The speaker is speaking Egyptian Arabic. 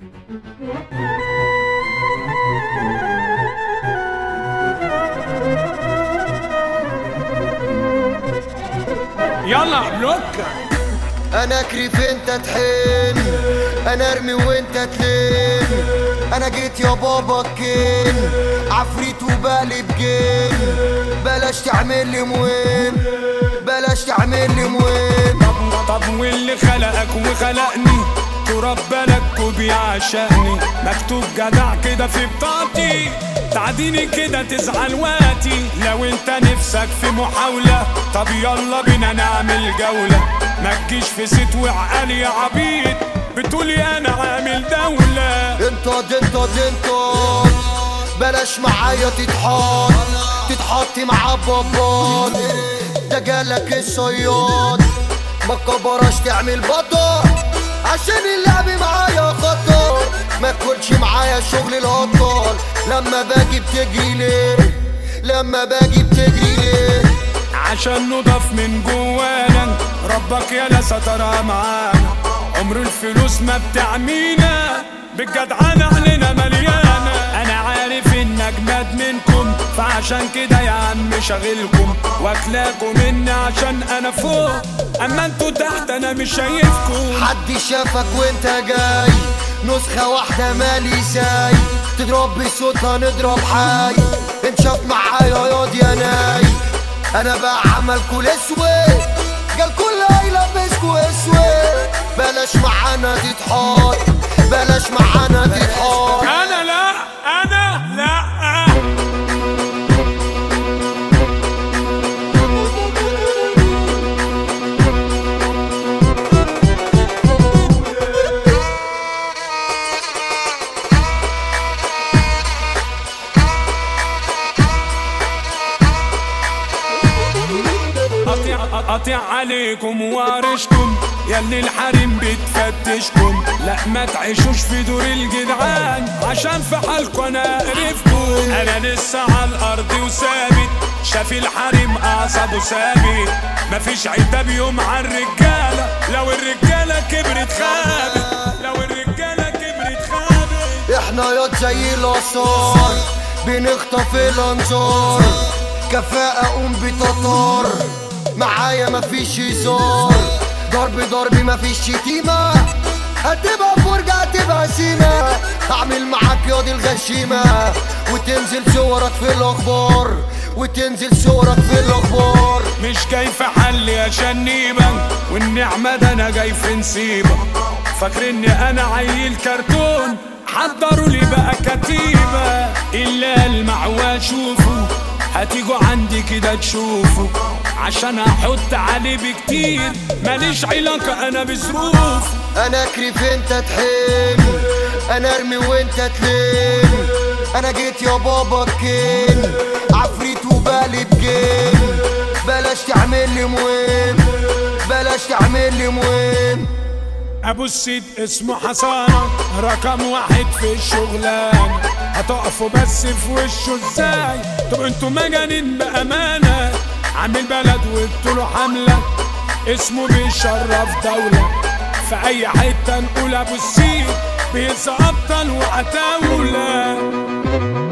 يلا بلوكا انا كريف انت تحن انا ارمي وانت تلين انا جيت يا بابا كين عفريت وبقلب جين بلاش تعمل لي مهم بلاش تعمل لي مهم طب طب واللي خلقك وخلقني تراب بالك وبيعشقني مكتوب جدع كده في بطاقتي تعديني كده تزعل وقتي لو انت نفسك في محاولة طب يلا بينا نعمل جولة ما تجيش في ست وعقالي يا عبيد بتقولي انا عامل دولة انت انت انت بلاش معايا تتحط تتحط مع بابات ده جالك الصياد ما كبرش تعمل بطل عشان اللعب معايا خطر ما تكونش معايا شغل الهطل لما باجي بتجري ليه لما باجي بتجري ليه عشان نضاف من جوانا ربك يا سترها معانا عمر الفلوس ما بتعمينا بالجدعانة علينا مليانة أنا عارف إن أجمد منكم فعشان كده يا عم شاغلكم واكلاكم مني عشان أنا فوق أما انتوا تحت أنا مش شايفكم حد شافك وانت جاي نسخة واحدة مالي ساي تضرب بصوتها نضرب حي انت شاف معايا ياض يا ناي انا بعمل كل اسود قال كل هيلبسكوا اسود بلاش معانا تتحط بلاش معانا تتحط أنا لا أنا لا قطيع قطيع عليكم وارشكم ياللي الحريم بتفتشكم لا ما تعيشوش في دور الجدعان عشان في حالكم انا قرفكم انا لسه على الارض وثابت شاف الحريم اعصابه ثابت مفيش عتاب يوم على الرجاله لو الرجاله كبرت خابت لو الرجاله كبرت خابت احنا ياض زي الاثار بنخطف الانظار كفاءة قوم بتطار معايا مفيش هزار ضرب ضرب مفيش شتيمة هتبقى فرجة هتبقى سيمة اعمل معاك ياض الغشيمة وتنزل صورك في الاخبار وتنزل صورك في الاخبار مش جاي في حل يا شنيبة والنعمة ده انا جاي في نسيبة فاكرني انا عيل كرتون حضروا لي بقى كتيبة الا المعوى شوفوا هتيجوا عندي كده تشوفوا عشان احط عليه بكتير ماليش علاقة انا بظروف انا كريف انت تحن انا ارمي وانت تلين انا جيت يا بابا كين عفريت وبقلب جين بلاش تعمل لي مهم بلاش تعمل لي مهم ابو السيد اسمه حسانة رقم واحد في الشغلانة هتقفوا بس في وشه ازاي طب انتوا مجانين بامانة عامل بلد وادتوله حملة اسمه بيشرف دولة في اي حتة نقول ابو السيد بينسى ابطال وعتاولة